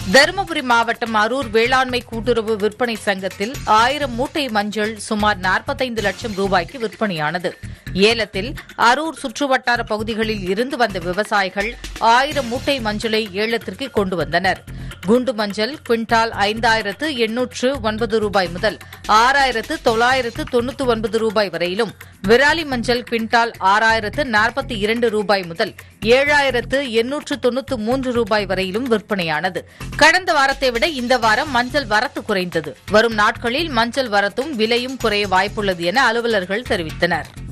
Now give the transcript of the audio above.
தருமபுரி மாவட்டம் அரூர் வேளாண்மை கூட்டுறவு விற்பனை சங்கத்தில் ஆயிரம் மூட்டை மஞ்சள் சுமார் 45 லட்சம் ரூபாய்க்கு விற்பனையானது ஏலத்தில் அரூர் சுற்றுவட்டார பகுதிகளில் இருந்து வந்த விவசாயிகள் ஆயிரம் மூட்டை மஞ்சளை ஏலத்திற்கு கொண்டு வந்தனர் குண்டு மஞ்சள் குவிண்டால் ஐந்தாயிரத்து எண்ணூற்று ஒன்பது ரூபாய் முதல் ஆறாயிரத்து தொள்ளாயிரத்து தொண்ணூற்று ஒன்பது ரூபாய் வரையிலும் விராலி மஞ்சள் குவிண்டால் ஆறாயிரத்து நாற்பத்தி இரண்டு ரூபாய் முதல் ஏழாயிரத்து எண்ணூற்று தொண்ணூற்று மூன்று ரூபாய் வரையிலும் விற்பனையானது கடந்த வாரத்தை விட இந்த வாரம் மஞ்சள் வரத்து குறைந்தது வரும் நாட்களில் மஞ்சள் வரத்தும் விலையும் குறைய வாய்ப்புள்ளது என அலுவலர்கள் தெரிவித்தனர்